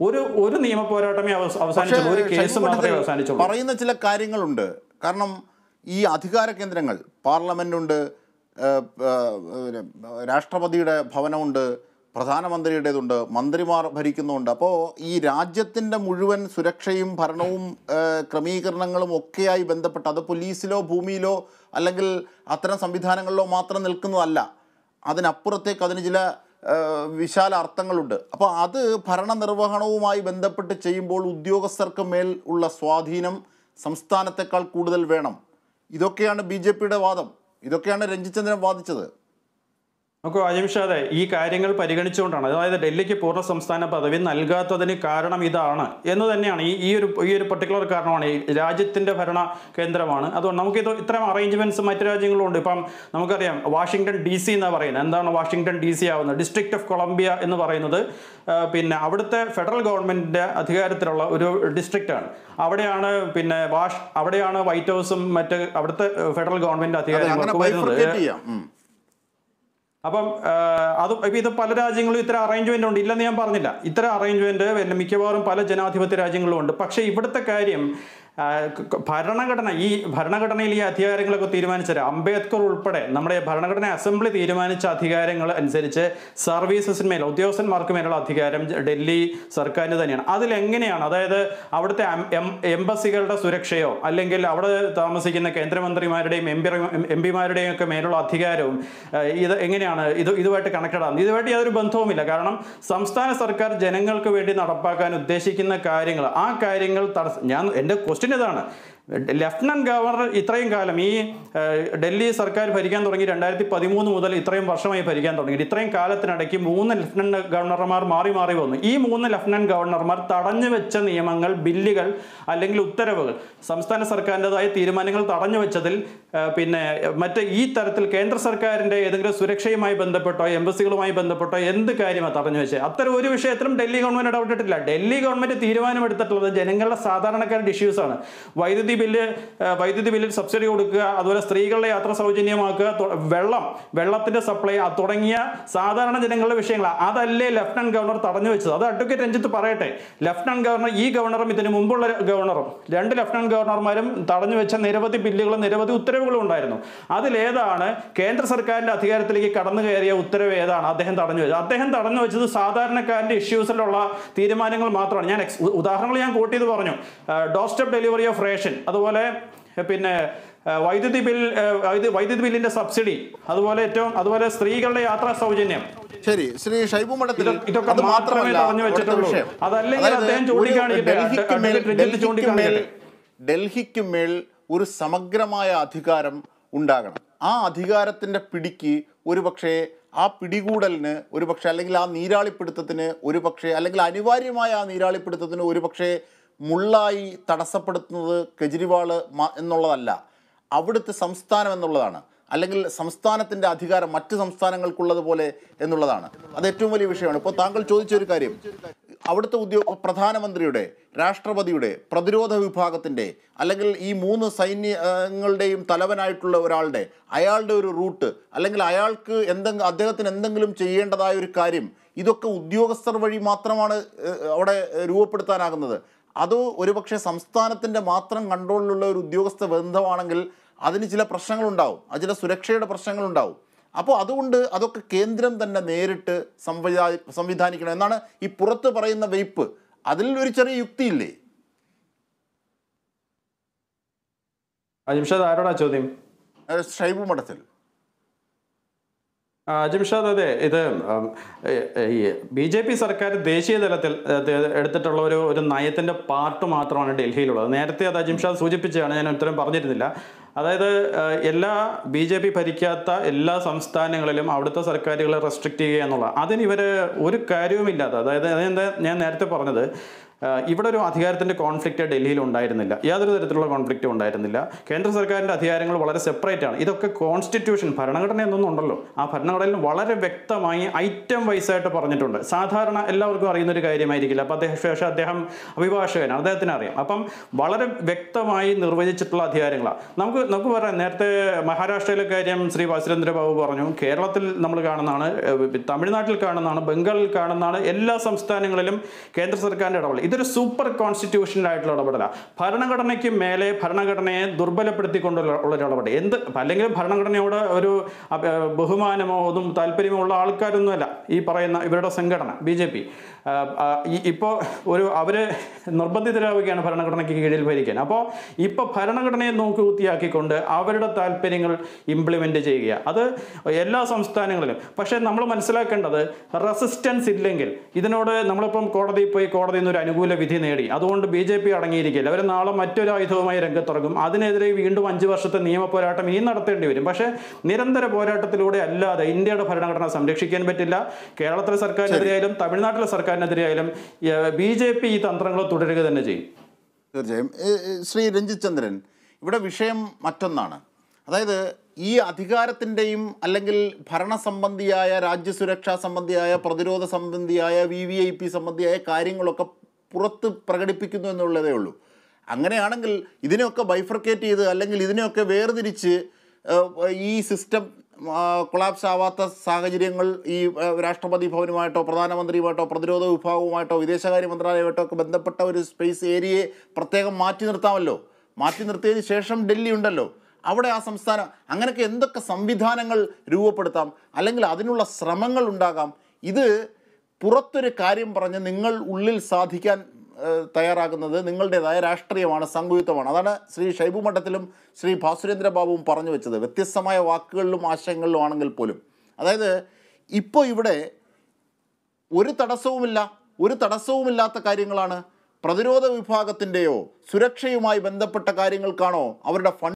ഒരു ഒരു നിയമ പോരാട്ടമേ അവസ- അവസാനിച്ചുള്ളൂ ഒരു കേസ് ഷൈബു മാത്രമേ പണ്ഡിറ്റ് അവസാനിച്ചുള്ളൂ പറയുന്ന ചില കാര്യങ്ങളുണ്ട് കാരണം ഈ അധികാര കേന്ദ്രങ്ങൾ പാർലമെന്റുണ്ട് ഏഹ്, ഏഹ്, രാഷ്ട്രപതിയുടെ ഭവനമുണ്ട് പ്രധാനമന്ത്രിയുടേതുണ്ട് മന്ത്രിമാർ ഭരിക്കുന്നുണ്ട് അപ്പോൾ ഈ രാജ്യത്തിൻ്റെ മുഴുവൻ സുരക്ഷയും ഭരണവും ഏഹ്, ക്രമീകരണങ്ങളും ഒക്കെയായി ബന്ധപ്പെട്ട് അത് പോലീസിലോ ഭൂമിയിലോ അല്ലെങ്കിൽ അത്തരം സംവിധാനങ്ങളിലോ മാത്രം നിൽക്കുന്നതല്ല അതിനപ്പുറത്തേക്ക് അതിന് ചില ഏഹ്, വിശാല അർത്ഥങ്ങളുണ്ട് അപ്പോൾ അത് ഭരണനിർവഹണവുമായി ബന്ധപ്പെട്ട് ചെയ്യുമ്പോൾ ഉദ്യോഗസ്ഥർക്ക് മേൽ ഉള്ള സ്വാധീനം സംസ്ഥാനത്തെക്കാൾ കൂടുതൽ വേണം ഇതൊക്കെയാണ് ബി ജെ പിയുടെ വാദം ഇതൊക്കെയാണ് രഞ്ജിച്ചന്ദ്രൻ വാദിച്ചത് നോക്കൂ അജിംഷാദെ ഈ കാര്യങ്ങൾ പരിഗണിച്ചുകൊണ്ടാണ് അതായത് ഡൽഹിക്ക് പൂർണ്ണ സംസ്ഥാന പദവി നൽകാത്തതിന് കാരണം ഇതാണ് എന്ന് തന്നെയാണ് ഈ ഈ ഒരു ഈ ഒരു പർട്ടിക്കുലർ കാരണമാണ് ഈ രാജ്യത്തിന്റെ ഭരണ കേന്ദ്രമാണ് അതുകൊണ്ട് നമുക്ക് ഇത് ഇത്തരം അറേഞ്ച്മെന്റ്സ് മറ്റു രാജ്യങ്ങളും ഉണ്ട് ഇപ്പം നമുക്കറിയാം വാഷിംഗ്ടൺ ഡി സി എന്നാണ് പറയുന്നത് എന്താണ് വാഷിംഗ്ടൺ ഡി സി ആവുന്നത് ഡിസ്ട്രിക്ട് ഓഫ് കൊളംബിയ എന്ന് പറയുന്നത് ആ, പിന്നെ അവിടുത്തെ ഫെഡറൽ ഗവൺമെന്റിന്റെ അധികാരത്തിലുള്ള ഒരു ഡിസ്ട്രിക്റ്റ് ആണ് അവിടെയാണ് പിന്നെ വാഷ് അവിടെയാണ് വൈറ്റ് ഹൗസും മറ്റ് അവിടുത്തെ ഫെഡറൽ ഗവൺമെന്റ് അതെ അങ്ങനെ അധികാരങ്ങളൊക്കെ വരുന്നത് ബൈഫർക്കേറ്റ് ചെയ്യാം ഉം. അപ്പം ആ, അത് ഇപ്പം ഇത് പല രാജ്യങ്ങളും ഇത്തരം അറേഞ്ച്മെന്റ് ഉണ്ട് ഇല്ലെന്ന് ഞാൻ പറഞ്ഞില്ല ഇത്തരം അറേഞ്ച്മെന്റ് പിന്നെ മിക്കവാറും പല ജനാധിപത്യ രാജ്യങ്ങളും ഉണ്ട് പക്ഷേ ഇവിടുത്തെ കാര്യം ആ, ക- ക- ഭരണഘടന ഈ ഭരണഘടനയിൽ ഈ അധികാരങ്ങളൊക്കെ തീരുമാനിച്ചത് അംബേദ്കർ ഉൾപ്പെടെ നമ്മുടെ ഭരണഘടന അസംബ്ലി തീരുമാനിച്ച അധികാരങ്ങൾ അനുസരിച്ച് സർവീസസിന്മേൽ ഉദ്യോഗസ്ഥന്മാർക്ക് മേലുള്ള അധികാരം ഡൽഹി സർക്കാരിന് തന്നെയാണ് അതിലെങ്ങനെയാണ് അതായത് അവിടുത്തെ എം- എം- എംബസികളുടെ സുരക്ഷയോ അല്ലെങ്കിൽ അവിടെ താമസിക്കുന്ന കേന്ദ്രമന്ത്രിമാരുടെയും എം പി എം പിമാരുടെയും ഒക്കെ മേലുള്ള അധികാരവും ഏഹ്, ഇത് എങ്ങനെയാണ് ഇത് ഇതുമായിട്ട് കണക്റ്റഡ് ആണ് ഇതുമായിട്ട് യാതൊരു ബന്ധവുമില്ല കാരണം സംസ്ഥാന സർക്കാർ ജനങ്ങൾക്ക് വേണ്ടി നടപ്പാക്കാൻ ഉദ്ദേശിക്കുന്ന കാര്യങ്ങൾ ആ കാര്യങ്ങൾ തടസ്സം ഞാൻ എൻ്റെ ക്വസ്റ്റ്യൻ ഇതാണ് ലഫ്റ്റനന്റ് ഗവർണർ ഇത്രയും കാലം ഈ ഏഹ്, ഡൽഹി സർക്കാർ ഭരിക്കാൻ തുടങ്ങി രണ്ടായിരത്തി പതിമൂന്ന് മുതൽ ഇത്രയും വർഷമായി ഭരിക്കാൻ തുടങ്ങി ഇത്രയും കാലത്തിനിടയ്ക്ക് മൂന്ന് ലഫ്റ്റനന്റ് ഗവർണർമാർ മാറി മാറി വന്നു ഈ മൂന്ന് ലഫ്റ്റനന്റ് ഗവർണർമാർ തടഞ്ഞു വെച്ച നിയമങ്ങൾ ബില്ലുകൾ അല്ലെങ്കിൽ ഉത്തരവുകൾ സംസ്ഥാന സർക്കാരിൻ്റെതായ തീരുമാനങ്ങൾ തടഞ്ഞു വെച്ചതിൽ ഏഹ്, പിന്നെ മറ്റ് ഈ തരത്തിൽ കേന്ദ്ര സർക്കാരിൻ്റെ ഏതെങ്കിലും സുരക്ഷയുമായി ബന്ധപ്പെട്ടോ എംബസികളുമായി ബന്ധപ്പെട്ടോ എന്ത് കാര്യമാണ് തടഞ്ഞു വെച്ചത് അത്തരം ഒരു വിഷയത്തിലും ഡൽഹി ഗവൺമെന്റ് ഇടപെട്ടിട്ടില്ല ഡൽഹി ഗവൺമെന്റ് തീരുമാനമെടുത്തിട്ടുള്ളത് ജനങ്ങളുടെ സാധാരണക്കാരുടെ ഇഷ്യൂസ് ആണ് വൈദ്യുതി ബില്ല് ഏഹ്, വൈദ്യുതി ബില്ലിൽ സബ്സിഡി കൊടുക്കുക അതുപോലെ സ്ത്രീകളുടെ യാത്ര സൗജന്യമാക്കുക തൊ- വെള്ളം വെള്ളത്തിന്റെ സപ്ലൈ ആ തുടങ്ങിയ സാധാരണ ജനങ്ങളുടെ വിഷയങ്ങളാണ് അതല്ലേ ലഫ്റ്റനന്റ് ഗവർണർ തടഞ്ഞു വെച്ചത് അത് അഡ്വക്കേറ്റ് രഞ്ജിത്ത് പറയട്ടെ ലഫ്റ്റനന്റ് ഗവർണർ ഈ ഗവർണറും ഇതിന് മുമ്പുള്ള ഗവർണറും രണ്ട് ലഫ്റ്റനന്റ് ഗവർണർമാരും തടഞ്ഞു വെച്ച നിരവധി ബില്ലുകളും നിരവധി ഉത്തരവുകളും ഉണ്ടായിരുന്നു അതിലേതാണ് കേന്ദ്ര സർക്കാരിന്റെ അധികാരത്തിലേക്ക് കടന്നു കയറിയ ഉത്തരവ് ഏതാണ് അദ്ദേഹം തടഞ്ഞു വെച്ചത് അദ്ദേഹം തടഞ്ഞു വെച്ചത് സാധാരണക്കാരന്റെ ഇഷ്യൂസിലുള്ള തീരുമാനങ്ങൾ മാത്രമാണ് ഞാൻ ex- ഉ- ഉദാഹരണങ്ങൾ ഞാൻ കോട്ട് ചെയ്ത് പറഞ്ഞു doorstep delivery of ration അതുപോലെ ഏഹ്, പിന്നെ ഏഹ്, വൈദ്യുതി ബിൽ ഏഹ്, വൈദ്യു- വൈദ്യുതി ബില്ലിന്റെ സബ്സിഡി അതുപോലെ ഏറ്റവും അതുപോലെ സ്ത്രീകളുടെ യാത്രാ സൗജന്യം ശരി ശ്രീ ഷൈബു മഠത്തിൽ ഇതൊ- ഇതൊക്കെ അത് മാത്രമേ മാത്രമല്ല തടഞ്ഞു അവിടുത്തെ വെച്ചിട്ടുള്ളൂ. വിഷയം. അതല്ലെങ്കിൽ അതായത് അദ്ദേഹം ഒരു ചൂണ്ടിക്കാണിക്കട്ടെ. ഡൽഹിക്ക് മേൽ- അഡ്വക്കേറ്റ് രഞ്ജിത്ത് ഡൽഹിക്ക് ചൂണ്ടിക്കാണിക്കട്ടെ. മേൽ- ഡൽഹിക്ക് മേൽ ഒരു സമഗ്രമായ അധികാരം ഉണ്ടാകണം ആ അധികാരത്തിന്റെ പിടിക്ക് ഒരുപക്ഷെ ആ പിടികൂടലിന് ഒരുപക്ഷെ അല്ലെങ്കിൽ ആ നീരാളിപ്പിടുത്തത്തിന് ഒരുപക്ഷെ അല്ലെങ്കിൽ അനിവാര്യമായ ആ നീരാളിപ്പിടുത്തത്തിന് ഒരുപക്ഷെ മുള്ളായി തടസ്സപ്പെടുത്തുന്നത് കെജ്രിവാള് മ- എന്നുള്ളതല്ല അവിടുത്തെ സംസ്ഥാനം എന്നുള്ളതാണ് അല്ലെങ്കിൽ സംസ്ഥാനത്തിൻ്റെ അധികാരം മറ്റ് സംസ്ഥാനങ്ങൾക്കുള്ളതുപോലെ എന്നുള്ളതാണ് അത് ഏറ്റവും വലിയ വിഷയമാണ് ഇപ്പോൾ താങ്കൾ ചോദിച്ച ഒരു കാര്യം അവിടുത്തെ ഉദ്യോഗ പ്രധാനമന്ത്രിയുടെ രാഷ്ട്രപതിയുടെ പ്രതിരോധ വിഭാഗത്തിൻ്റെ അല്ലെങ്കിൽ ഈ മൂന്ന് സൈന്യങ്ങളുടെയും തലവനായിട്ടുള്ള ഒരാളുടെ അയാളുടെ ഒരു റൂട്ട് അല്ലെങ്കിൽ അയാൾക്ക് എന്തെങ്കിലും അദ്ദേഹത്തിന് എന്തെങ്കിലും ചെയ്യേണ്ടതായ ഒരു കാര്യം ഇതൊക്കെ ഉദ്യോഗസ്ഥർ വഴി മാത്രമാണ് ഏഹ്, അവിടെ രൂപപ്പെടുത്താനാകുന്നത് അത് ഒരുപക്ഷെ സംസ്ഥാനത്തിൻ്റെ മാത്രം കൺട്രോളിലുള്ള ഒരു ഉദ്യോഗസ്ഥ ബന്ധമാണെങ്കിൽ അതിന് ചില പ്രശ്നങ്ങളുണ്ടാവും അത് ചില സുരക്ഷയുടെ പ്രശ്നങ്ങളുണ്ടാവും അപ്പോൾ അതുകൊണ്ട് അതൊക്കെ കേന്ദ്രം തന്നെ നേരിട്ട് സംവിധാ സംവിധാനിക്കണം എന്നാണ് ഈ പുറത്ത് പറയുന്ന വെയ്പ്പ് അതിൽ ഒരു ചെറിയ യുക്തിയില്ലേ അജിംഷാദ് ആരോടാ ചോദ്യം ഏഹ് ഷൈബു മഠത്തിൽ ആ, അജിംഷാദ് അതെ ഇത് ബി ജെ പി സർക്കാർ ദേശീയ തലത്തിൽ അത് എടുത്തിട്ടുള്ള ഒരു ഒരു നയത്തിന്റെ പാർട്ട് മാത്രമാണ് ഡൽഹിയിലുള്ളത് നേരത്തെ അത് അജിംഷാദ് സൂചിപ്പിച്ചതാണ് ഞാൻ ഉത്തരം പറഞ്ഞിരുന്നില്ല അതായത് ആ, എല്ലാ ബി ജെ പി ഭരിക്കാത്ത എല്ലാ സംസ്ഥാനങ്ങളിലും അവിടുത്തെ സർക്കാരുകളെ റെസ്ട്രിക്റ്റ് ചെയ്യുക എന്നുള്ള അതിന് ഇവർ ഒരു കാര്യവുമില്ലാതെ അതായത് അതെന്താ ഞാൻ നേരത്തെ പറഞ്ഞത് ആഹ് ഇവിടെ ഒരു അധികാരത്തിന്റെ കോൺഫ്ലിക്റ്റ് ഡൽഹിയിൽ ഉണ്ടായിരുന്നില്ല യാതൊരു തരത്തിലുള്ള കോൺഫ്ലിക്റ്റും ഉണ്ടായിരുന്നില്ല കേന്ദ്ര സർക്കാരിന്റെ അധികാരങ്ങൾ വളരെ സെപ്പറേറ്റ് ആണ് ഇതൊക്കെ കോൺസ്റ്റിറ്റ്യൂഷൻ ഭരണഘടന എന്നൊന്നും ഉണ്ടല്ലോ ആ ഭരണഘടനയിൽ വളരെ വ്യക്തമായി ഐറ്റം വൈസ് ആയിട്ട് പറഞ്ഞിട്ടുണ്ട് സാധാരണ എല്ലാവർക്കും അറിയുന്ന ഒരു കാര്യമായിരിക്കില്ല അപ്പം അദ്ദേഹം ശേഷം അദ്ദേഹം അഭിഭാഷകനാണ് അദ്ദേഹത്തിന് അറിയാം അപ്പം വളരെ വ്യക്തമായി നിർവചിച്ചിട്ടുള്ള അധികാരങ്ങളാണ് നമുക്ക് നമുക്ക് പറയാം നേരത്തെ മഹാരാഷ്ട്രയിലെ കാര്യം ശ്രീ വാസുരേന്ദ്ര ബാബു പറഞ്ഞു കേരളത്തിൽ നമ്മൾ കാണുന്നതാണ് ഏഹ് തമിഴ്നാട്ടിൽ കാണുന്നതാണ് ബംഗാളിൽ കാണുന്നതാണ് എല്ലാ സംസ്ഥാനങ്ങളിലും കേന്ദ്ര സർക്കാരിൻ്റെ ഇടപെടൽ ഇതൊരു സൂപ്പർ കോൺസ്റ്റിറ്റ്യൂഷണൽ ആയിട്ടുള്ള ഇടപെടലാണ് ഭരണഘടനയ്ക്ക് മേലെ ഭരണഘടനയെ ദുർബലപ്പെടുത്തിക്കൊണ്ടുള്ള ഉള്ള ഒരു ഇടപെടൽ എന്ത് അല്ലെങ്കിൽ ഭരണഘടനയോട് ഒരു അപ- ഏഹ് ബഹുമാനമോ ഒന്നും താല്പര്യമോ ഉള്ള ആൾക്കാരൊന്നുമല്ല ഈ പറയുന്ന ഇവരുടെ സംഘടന ബി ജെ പി ഇപ്പോൾ ഒരു അവർ നിർബന്ധിതരാവുകയാണ് ഭരണഘടനയ്ക്ക് കീഴിൽ ഭരിക്കാൻ അപ്പോൾ ഇപ്പോൾ ഭരണഘടനയെ നോക്കുകുത്തിയാക്കിക്കൊണ്ട് അവരുടെ താല്പര്യങ്ങൾ ഇംപ്ലിമെൻ്റ് ചെയ്യുക അത് എല്ലാ സംസ്ഥാനങ്ങളിലും പക്ഷേ നമ്മൾ മനസ്സിലാക്കേണ്ടത് റെസിസ്റ്റൻസ് ഇല്ലെങ്കിൽ ഇതിനോട് നമ്മളിപ്പം കോടതിയിൽ പോയി കോടതിയിൽ നിന്ന് ഒരു അനുകൂല വിധി നേടി അതുകൊണ്ട് ബി ജെ പി അടങ്ങിയിരിക്കില്ല അവർ നാളെ മറ്റൊരു ആയുധവുമായി രംഗത്തിറങ്ങും അതിനെതിരെ വീണ്ടും അഞ്ച് വർഷത്തെ നിയമ പോരാട്ടം ഇനി നടത്തേണ്ടി വരും പക്ഷേ നിരന്തര പോരാട്ടത്തിലൂടെ അല്ലാതെ ഇന്ത്യയുടെ ഭരണഘടന സംരക്ഷിക്കാൻ പറ്റില്ല കേരളത്തിലെ സർക്കാരിനെതിരെയായാലും തമിഴ്നാട്ടിലെ സർക്കാരിനെതിരെയായാലും ബി ജെ പി ഈ തന്ത്രങ്ങൾ തുടരുക തന്നെ ചെയ്യും തീർച്ചയായും ഏ, ഏ, ശ്രീ രഞ്ജിത് ചന്ദ്രൻ ഇവിടെ വിഷയം മറ്റൊന്നാണ് അതായത് ഈ അധികാരത്തിൻ്റെയും അല്ലെങ്കിൽ ഭരണസംബന്ധിയായ രാജ്യസുരക്ഷാ സംബന്ധിയായ പ്രതിരോധ സംബന്ധിയായ വി വി ഐ പി സംബന്ധിയായ കാര്യങ്ങളൊക്കെ പുറത്ത് പ്രകടിപ്പിക്കുന്നു എന്നുള്ളതേ ഉള്ളൂ അങ്ങനെയാണെങ്കിൽ ഇതിനെയൊക്കെ ബൈഫർക്കേറ്റ് ചെയ്ത് അല്ലെങ്കിൽ ഇതിനെയൊക്കെ വേർതിരിച്ച് ഏഹ്, ഈ സിസ്റ്റം കൊളാപ്സ് ആവാത്ത സാഹചര്യങ്ങൾ ഈ ഏഹ്, രാഷ്ട്രപതി ഭവനുമായിട്ടോ പ്രധാനമന്ത്രിയുമായിട്ടോ പ്രതിരോധ വിഭാഗവുമായിട്ടോ വിദേശകാര്യ മന്ത്രാലയമായിട്ടോ ഒക്കെ ബന്ധപ്പെട്ട ഒരു സ്പേസ് ഏരിയയെ പ്രത്യേകം മാറ്റി നിർത്താമല്ലോ മാറ്റി നിർത്തിയതിന് ശേഷം ഡൽഹി ഉണ്ടല്ലോ അവിടെ ആ സംസ്ഥാനം അങ്ങനെയൊക്കെ എന്തൊക്കെ സംവിധാനങ്ങൾ രൂപപ്പെടുത്താം അല്ലെങ്കിൽ അതിനുള്ള ശ്രമങ്ങൾ ഉണ്ടാകാം ഇത് പുറത്തൊരു കാര്യം പറഞ്ഞ് നിങ്ങൾ ഉള്ളിൽ സാധിക്കാൻ ഏഹ്, തയ്യാറാക്കുന്നത് നിങ്ങളുടേതായ രാഷ്ട്രീയമാണ് സംഘയുത്വമാണ് അതാണ് ശ്രീ ഷൈബു മഠത്തിലും ശ്രീ ഭാസുരേന്ദ്ര ബാബുവും പറഞ്ഞു വെച്ചത് വ്യത്യസ്തമായ വാക്കുകളിലും ആശയങ്ങളിലും ആണെങ്കിൽ പോലും അതായത് ഇപ്പോൾ ഇവിടെ ഒരു തടസ്സവുമില്ല ഒരു തടസ്സവുമില്ലാത്ത കാര്യങ്ങളാണ് പ്രതിരോധ വിഭാഗത്തിൻ്റെയോ സുരക്ഷയുമായി ബന്ധപ്പെട്ട കാര്യങ്ങൾക്കാണോ അവരുടെ ഫണ്ട്